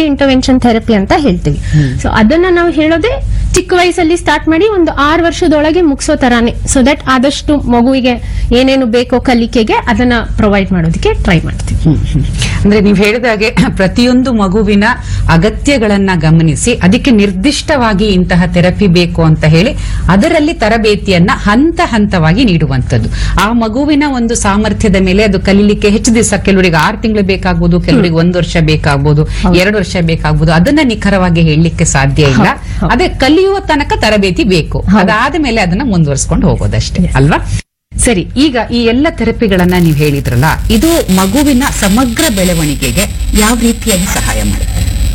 Early intervention therapy ಅಂತ ಹೇಳ್ತೀವಿ so ಅದನ್ನ ನಾವು ಹೇಳೋದೇ ಚಿಕ್ಕ ವಯಸ್ಸಲ್ಲಿ ಸ್ಟಾರ್ಟ್ ಮಾಡಿ ಒಂದು ಆರು ವರ್ಷದೊಳಗೆ ಮುಗಿಸೋ ತರಾನೇ ಸೊ ದಟ್ ಆದಷ್ಟು ಮಗುವಿಗೆ ಏನೇನು ಬೇಕೋ ಕಲಿಕೆಗೆ ಅದನ್ನ ಪ್ರೊವೈಡ್ ಮಾಡೋದಕ್ಕೆ ಟ್ರೈ ಮಾಡ್ತೀವಿ ಹ್ಮ್, ಹ್ಮ್. ಅಂದ್ರೆ ನೀವು ಹೇಳಿದಾಗೆ ಪ್ರತಿಯೊಂದು ಮಗುವಿನ ಅಗತ್ಯಗಳನ್ನ ಗಮನಿಸಿ ಅದಕ್ಕೆ ನಿರ್ದಿಷ್ಟವಾಗಿ ಇಂತಹ ಥೆರಪಿ ಬೇಕು ಅಂತ ಹೇಳಿ ಅದರಲ್ಲಿ ತರಬೇತಿಯನ್ನ ಹಂತ ಹಂತವಾಗಿ ನೀಡುವಂತದ್ದು ಆ ಮಗುವಿನ ಒಂದು ಸಾಮರ್ಥ್ಯದ ಮೇಲೆ ಅದು ಕಲೀಲಿಕ್ಕೆ ಹೆಚ್ಚು ದಿವಸ ಕೆಲವರಿಗೆ ಆರು ತಿಂಗಳು ಬೇಕಾಗ್ಬೋದು ಕೆಲವರಿಗೆ ಒಂದು ವರ್ಷ ಬೇಕಾಗ್ಬೋದು ಎರಡು ವರ್ಷ ಬೇಕಾಗ್ಬೋದು ಅದನ್ನ ನಿಖರವಾಗಿ ಹೇಳಲಿಕ್ಕೆ ಸಾಧ್ಯ ಇಲ್ಲ ಅದೇ ಕಲಿಯುವ ತನಕ ತರಬೇತಿ ಬೇಕು ಅದಾದ ಮೇಲೆ ಅದನ್ನ ಮುಂದುವರಿಸಿಕೊಂಡು ಹೋಗೋದಷ್ಟೇ ಅಲ್ವಾ ಸರಿ ಈಗ ಈ ಎಲ್ಲ ಥೆರಪಿಗಳನ್ನ ನೀವು ಹೇಳಿದ್ರಲ್ಲ ಇದು ಮಗುವಿನ ಸಮಗ್ರ ಬೆಳವಣಿಗೆಗೆ ಯಾವ ರೀತಿಯಾಗಿ ಸಹಾಯ ಮಾಡುತ್ತೆ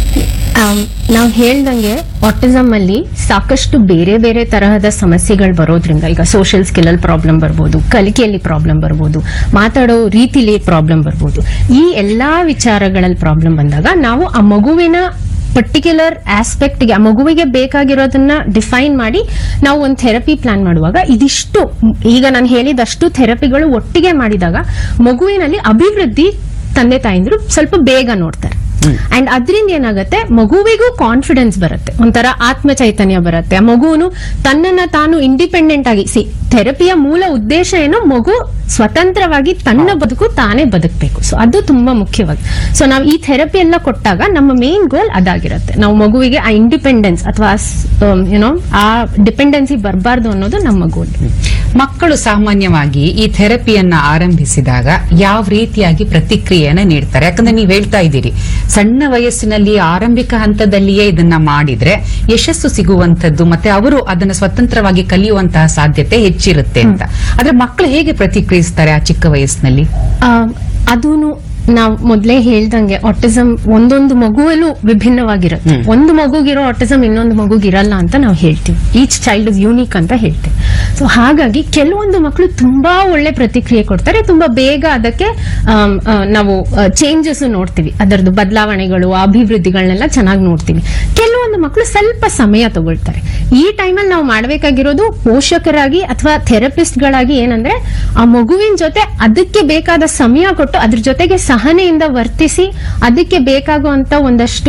ನಾವು ಹೇಳ್ದಂಗೆ ಆಟಿಸಮ್ ಅಲ್ಲಿ ಸಾಕಷ್ಟು ಬೇರೆ ಬೇರೆ ತರಹದ ಸಮಸ್ಯೆಗಳು ಬರೋದ್ರಿಂದ ಈಗ ಸೋಷಿಯಲ್ ಸ್ಕಿಲ್ ಅಲ್ಲಿ ಪ್ರಾಬ್ಲಮ್ ಬರ್ಬೋದು ಕಲಿಕೆಯಲ್ಲಿ ಪ್ರಾಬ್ಲಮ್ ಬರ್ಬೋದು ಮಾತಾಡೋ ರೀತಿಲಿ ಪ್ರಾಬ್ಲಮ್ ಬರ್ಬೋದು ಈ ಎಲ್ಲಾ ವಿಚಾರಗಳಲ್ಲಿ ಪ್ರಾಬ್ಲಮ್ ಬಂದಾಗ ನಾವು ಆ ಮಗುವಿನ ಪರ್ಟಿಕ್ಯುಲರ್ ಆಸ್ಪೆಕ್ಟ್ಗೆ ಆ ಮಗುವಿಗೆ ಬೇಕಾಗಿರೋದನ್ನ ಡಿಫೈನ್ ಮಾಡಿ ನಾವು ಒಂದು ಥೆರಪಿ ಪ್ಲಾನ್ ಮಾಡುವಾಗ ಇದಿಷ್ಟು ಈಗ ನಾನು ಹೇಳಿದಷ್ಟು ಥೆರಪಿಗಳು ಒಟ್ಟಿಗೆ ಮಾಡಿದಾಗ ಮಗುವಿನಲ್ಲಿ ಅಭಿವೃದ್ಧಿ ತಂದೆ ತಾಯಿಂದ್ರು ಸ್ವಲ್ಪ ಬೇಗ ನೋಡ್ತಾರೆ ಅಂಡ್ ಅದರಿಂದ ಏನಾಗುತ್ತೆ ಮಗುವಿಗೂ ಕಾನ್ಫಿಡೆನ್ಸ್ ಬರುತ್ತೆ ಒಂಥರ ಆತ್ಮ ಚೈತನ್ಯ ಬರುತ್ತೆ ಆ ಮಗುನು ತನ್ನನ್ನ ತಾನು ಇಂಡಿಪೆಂಡೆಂಟ್ ಆಗಿ ಸಿ ಥೆರಪಿಯ ಮೂಲ ಉದ್ದೇಶ ಏನು ಮಗು ಸ್ವತಂತ್ರವಾಗಿ ತನ್ನ ಬದುಕು ತಾನೇ ಬದುಕಬೇಕು ಸೊ ಅದು ತುಂಬಾ ಮುಖ್ಯವಾಗಿ ಸೊ ನಾವು ಈ ಥೆರಪಿ ಎಲ್ಲ ಕೊಟ್ಟಾಗ ನಮ್ಮ ಮೇನ್ ಗೋಲ್ ಅದಾಗಿರುತ್ತೆ ನಾವು ಮಗುವಿಗೆ ಆ ಇಂಡಿಪೆಂಡೆನ್ಸ್ ಅಥವಾ ಯುನೋ ಆ ಡಿಪೆಂಡೆನ್ಸಿ ಬರಬಾರ್ದು ಅನ್ನೋದು ನಮ್ಮ ಗೋಲ್ ಮಕ್ಕಳು ಸಾಮಾನ್ಯವಾಗಿ ಈ ಥೆರಪಿಯನ್ನ ಆರಂಭಿಸಿದಾಗ ಯಾವ ರೀತಿಯಾಗಿ ಪ್ರತಿಕ್ರಿಯೆಯನ್ನ ನೀಡ್ತಾರೆ ಯಾಕಂದ್ರೆ ನೀವು ಹೇಳ್ತಾ ಇದ್ದೀರಿ ಸಣ್ಣ ವಯಸ್ಸಿನಲ್ಲಿ ಆರಂಭಿಕ ಹಂತದಲ್ಲಿಯೇ ಇದನ್ನ ಮಾಡಿದ್ರೆ ಯಶಸ್ಸು ಸಿಗುವಂತದ್ದು ಮತ್ತೆ ಅವರು ಅದನ್ನ ಸ್ವತಂತ್ರವಾಗಿ ಕಲಿಯುವಂತಹ ಸಾಧ್ಯತೆ ಹೆಚ್ಚಿರುತ್ತೆ ಅಂತ ಆದ್ರೆ ಮಕ್ಕಳು ಹೇಗೆ ಪ್ರತಿಕ್ರಿಯಿಸ್ತಾರೆ ಆ ಚಿಕ್ಕ ವಯಸ್ಸಿನಲ್ಲಿ ಅದೂನು ನಾವು ಮೊದಲೇ ಹೇಳ್ದಂಗೆ ಆಟಿಸಮ್ ಒಂದೊಂದು ಮಗುವಲ್ಲೂ ವಿಭಿನ್ನವಾಗಿರುತ್ತೆ ಒಂದು ಮಗುಗಿರೋ ಆಟಿಸಮ್ ಇನ್ನೊಂದು ಮಗುಗಿರಲ್ಲ ಅಂತ ನಾವು ಹೇಳ್ತೀವಿ ಈಚ್ ಚೈಲ್ಡ್ ಇಸ್ ಯೂನಿಕ್ ಅಂತ ಹೇಳ್ತೀವಿ ಸೊ ಹಾಗಾಗಿ ಕೆಲವೊಂದು ಮಕ್ಕಳು ತುಂಬಾ ಒಳ್ಳೆ ಪ್ರತಿಕ್ರಿಯೆ ಕೊಡ್ತಾರೆ ತುಂಬಾ ಬೇಗ ಅದಕ್ಕೆ ಆಮ್, ಆ, ನಾವು ಚೇಂಜಸ್ ನೋಡ್ತೀವಿ ಅದರದ್ದು ಬದಲಾವಣೆಗಳು ಅಭಿವೃದ್ಧಿಗಳನ್ನೆಲ್ಲ ಚೆನ್ನಾಗಿ ನೋಡ್ತೀವಿ ಕೆಲವೊಂದು ಮಕ್ಕಳು ಸ್ವಲ್ಪ ಸಮಯ ತಗೊಳ್ತಾರೆ ಈ ಟೈಮಲ್ಲಿ ನಾವು ಮಾಡಬೇಕಾಗಿರೋದು ಪೋಷಕರಾಗಿ ಅಥವಾ ಥೆರಪಿಸ್ಟ್ಗಳಾಗಿ ಏನಂದ್ರೆ ಆ ಮಗುವಿನ ಜೊತೆ ಅದಕ್ಕೆ ಬೇಕಾದ ಸಮಯ ಕೊಟ್ಟು ಅದ್ರ ಜೊತೆಗೆ ಸಹನೆಯಿಂದ ವರ್ತಿಸಿ ಅದಕ್ಕೆ ಬೇಕಾಗುವಂತ ಒಂದಷ್ಟು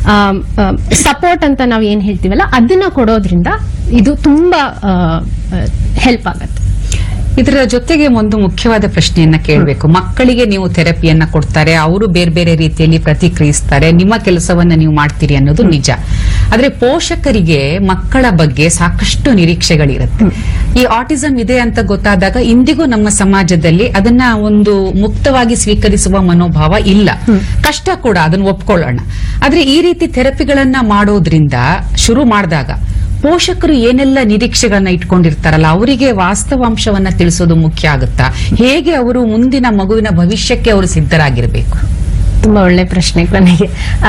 ಸಪೋರ್ಟ್ ಅಂತ ನಾವು ಏನ್ ಹೇಳ್ತೀವಲ್ಲ ಅದನ್ನ ಕೊಡೋದ್ರಿಂದ ಇದು ತುಂಬಾ ಹೆಲ್ಪ್ ಆಗತ್ತೆ ಇದರ ಜೊತೆಗೆ ಒಂದು ಮುಖ್ಯವಾದ ಪ್ರಶ್ನೆಯನ್ನ ಕೇಳಬೇಕು ಮಕ್ಕಳಿಗೆ ನೀವು ಥೆರಪಿಯನ್ನ ಕೊಡ್ತಾರೆ ಅವರು ಬೇರೆ ಬೇರೆ ರೀತಿಯಲ್ಲಿ ಪ್ರತಿಕ್ರಿಯಿಸ್ತಾರೆ ನಿಮ್ಮ ಕೆಲಸವನ್ನ ನೀವು ಮಾಡ್ತೀರಿ ಅನ್ನೋದು ನಿಜ ಆದ್ರೆ ಪೋಷಕರಿಗೆ ಮಕ್ಕಳ ಬಗ್ಗೆ ಸಾಕಷ್ಟು ನಿರೀಕ್ಷೆಗಳಿರುತ್ತೆ ಈ ಆಟಿಸಂ ಇದೆ ಅಂತ ಗೊತ್ತಾದಾಗ ಇಂದಿಗೂ ನಮ್ಮ ಸಮಾಜದಲ್ಲಿ ಅದನ್ನ ಒಂದು ಮುಕ್ತವಾಗಿ ಸ್ವೀಕರಿಸುವ ಮನೋಭಾವ ಇಲ್ಲ ಕಷ್ಟ ಕೂಡ ಅದನ್ನ ಒಪ್ಕೊಳ್ಳೋಣ ಆದ್ರೆ ಈ ರೀತಿ ಥೆರಪಿಗಳನ್ನ ಮಾಡೋದ್ರಿಂದ ಶುರು ಮಾಡಿದಾಗ ಪೋಷಕರು ಏನೆಲ್ಲ ನಿರೀಕ್ಷೆಗಳನ್ನ ಇಟ್ಕೊಂಡಿರ್ತಾರಲ್ಲ ಅವರಿಗೆ ವಾಸ್ತವಾಂಶವನ್ನ ತಿಳಿಸೋದು ಮುಖ್ಯ ಆಗುತ್ತಾ ಹೇಗೆ ಅವರು ಮುಂದಿನ ಮಗುವಿನ ಭವಿಷ್ಯಕ್ಕೆ ಅವರು ಸಿದ್ಧರಾಗಿರ್ಬೇಕು ತುಂಬಾ ಒಳ್ಳೆ ಪ್ರಶ್ನೆ ಕೊನೆಗೆ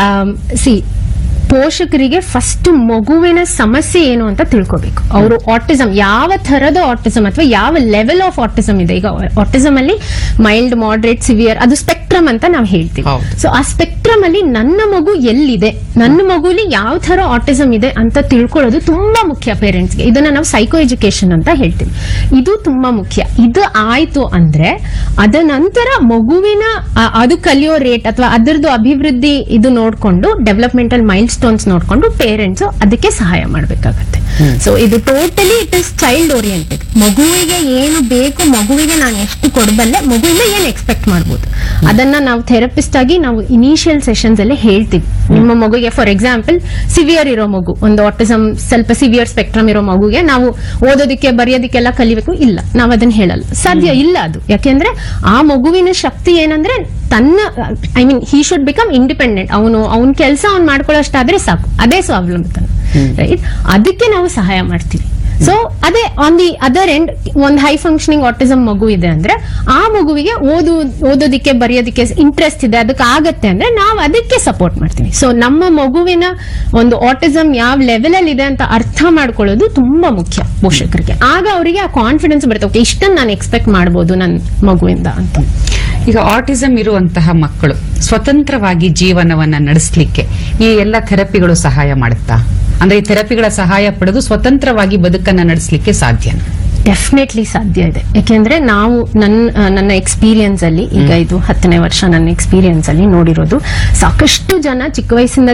ಸಿ ಪೋಷಕರಿಗೆ ಫಸ್ಟ್ ಮಗುವಿನ ಸಮಸ್ಯೆ ಏನು ಅಂತ ತಿಳ್ಕೋಬೇಕು ಅವರು ಆಟಿಸಮ್ ಯಾವ ಥರದ ಆಟಿಸಮ್ ಅಥವಾ ಯಾವ ಲೆವೆಲ್ ಆಫ್ ಆಟಿಸಮ್ ಇದೆ ಈಗ ಆಟಿಸಮ್ ಅಲ್ಲಿ ಮೈಲ್ಡ್ ಮಾಡರೇಟ್ ಸಿವಿಯರ್ ಅದು ಸ್ಪೆಕ್ಟ್ರಮ್ ಅಂತ ನಾವು ಹೇಳ್ತೀವಿ ಹೌದು. ಸೊ ಆ ಸ್ಪೆಕ್ಟ್ರಮ್ ಅಲ್ಲಿ ನನ್ನ ಮಗು ಎಲ್ಲಿದೆ ನನ್ನ ಮಗುಲಿ ಯಾವ ತರ ಆಟಿಸಮ್ ಇದೆ ಅಂತ ತಿಳ್ಕೊಳ್ಳೋದು ತುಂಬಾ ಮುಖ್ಯ ಪೇರೆಂಟ್ಸ್ಗೆ ಇದನ್ನ ನಾವು ಸೈಕೋ ಎಜುಕೇಶನ್ ಅಂತ ಹೇಳ್ತೀವಿ ಇದು ತುಂಬಾ ಮುಖ್ಯ ಇದು ಆಯ್ತು ಅಂದ್ರೆ ಅದ ನಂತರ ಮಗುವಿನ ಆ- ಅದು ಕಲಿಯೋ ರೇಟ್ ಅಥವಾ ಅದರದ್ದು ಅಭಿವೃದ್ಧಿ ಇದು ನೋಡ್ಕೊಂಡು ಡೆವಲಪ್ಮೆಂಟಲ್ ಮೈಲ್ ಸ್ಟೋನ್ಸ್ ನೋಡ್ಕೊಂಡು ಪೇರೆಂಟ್ಸ್ ಅದಕ್ಕೆ ಸಹಾಯ ಮಾಡಬೇಕಾಗತ್ತೆ ಸೊ ಇದು totally it is child oriented ಮಗುವಿಗೆ ಏನು ಬೇಕು ಮಗುವಿಗೆ ನಾನು ಎಷ್ಟು ಕೊಡಬಲ್ಲೆ ಮಗುವಿಂದ ಏನ್ ಎಕ್ಸ್ಪೆಕ್ಟ್ ಮಾಡ್ಬೋದು ಅದನ್ನ ನಾವು ಥೆರಪಿಸ್ಟ್ ಆಗಿ ನಾವು ಇನಿಷಿಯಲ್ ಸೆಷನ್ಸ್ ಅಲ್ಲಿ ಹೇಳ್ತೀವಿ ನಿಮ್ಮ ಮಗುಗೆ ಫಾರ್ ಎಕ್ಸಾಂಪಲ್ ಸಿವಿಯರ್ ಇರೋ ಮಗು ಒಂದು ಆಟಿಸಮ್ ಸ್ವಲ್ಪ ಸಿವಿಯರ್ ಸ್ಪೆಕ್ಟ್ರಮ್ ಇರೋ ಮಗುಗೆ ನಾವು ಓದೋದಕ್ಕೆ ಬರೆಯೋದಕ್ಕೆಲ್ಲ ಕಲಿಬೇಕು ಇಲ್ಲ ನಾವು ಅದನ್ನ ಹೇಳಲ್ಲ ಸಾಧ್ಯ ಇಲ್ಲ ಅದು ಯಾಕೆಂದ್ರೆ ಆ ಮಗುವಿನ ಶಕ್ತಿ ಏನಂದ್ರೆ ತನ್ನ I mean he should become independent ಅವನು ಅವನ ಕೆಲಸ ಅವ್ನು ಮಾಡ್ಕೊಳ್ಳೋಷ್ಟಾದ್ರೆ ಸಾಕು ಅದೇ ಸ್ವಾವಲಂಬಿತ ರೈಟ್ ಅದಕ್ಕೆ ನಾವು ಸಹಾಯ ಮಾಡ್ತೀವಿ ಸೊ ಅದೇ ಆನ್ ದಿ ಅದರ್ ಎಂಡ್ ಒಂದು ಹೈ ಫಂಕ್ಷನಿಂಗ್ ಆಟಿಸಮ್ ಮಗು ಇದೆ ಅಂದ್ರೆ ಆ ಮಗುವಿಗೆ ಓದು ಓದೋದಿಕ್ಕೆ ಬರೆಯೋದಿಕ್ಕೆ ಇಂಟ್ರೆಸ್ಟ್ ಇದೆ ಅದಕ್ಕೆ ಆಗತ್ತೆ ಅಂದ್ರೆ ನಾವು ಅದಕ್ಕೆ ಸಪೋರ್ಟ್ ಮಾಡ್ತೀವಿ ಸೊ ನಮ್ಮ ಮಗುವಿನ ಒಂದು ಆಟಿಸಮ್ ಯಾವ ಲೆವೆಲ್ ಅಲ್ಲಿ ಇದೆ ಅಂತ ಅರ್ಥ ಮಾಡ್ಕೊಳ್ಳೋದು ತುಂಬಾ ಮುಖ್ಯ ಪೋಷಕರಿಗೆ ಆಗ ಅವರಿಗೆ ಆ ಕಾನ್ಫಿಡೆನ್ಸ್ ಬರುತ್ತೆ ಓಕೆ ಇಷ್ಟನ್ನು ನಾನು ಎಕ್ಸ್ಪೆಕ್ಟ್ ಮಾಡ್ಬೋದು ನನ್ನ ಮಗುವಿಂದ ಅಂತ ಈಗ ಆಟಿಸಂ ಇರುವಂತಹ ಮಕ್ಕಳು ಸ್ವತಂತ್ರವಾಗಿ ಜೀವನವನ್ನ ನಡೆಸಲಿಕ್ಕೆ ಈ ಎಲ್ಲ ಥೆರಪಿಗಳು ಸಹಾಯ ಮಾಡುತ್ತಾ ಅಂದ್ರೆ ಈ ಥೆರಪಿಗಳ ಸಹಾಯ ಪಡೆದು ಸ್ವತಂತ್ರವಾಗಿ ಬದುಕನ್ನ ನಡೆಸಲಿಕ್ಕೆ ಸಾಧ್ಯನಾ ಡೆಫಿನೆಟ್ಲಿ ಸಾಧ್ಯ ಇದೆ ಯಾಕೆಂದ್ರೆ ನಾವು ನನ್ನ ಆ, ನನ್ನ ಎಕ್ಸ್ಪೀರಿಯನ್ಸ್ ಅಲ್ಲಿ ಈಗ ಇದು ಹತ್ತನೇ ವರ್ಷ ನನ್ನ ಎಕ್ಸ್ಪೀರಿಯನ್ಸ್ ಅಲ್ಲಿ ನೋಡಿರೋದು ಸಾಕಷ್ಟು ಜನ ಚಿಕ್ಕ ವಯಸ್ಸಿಂದ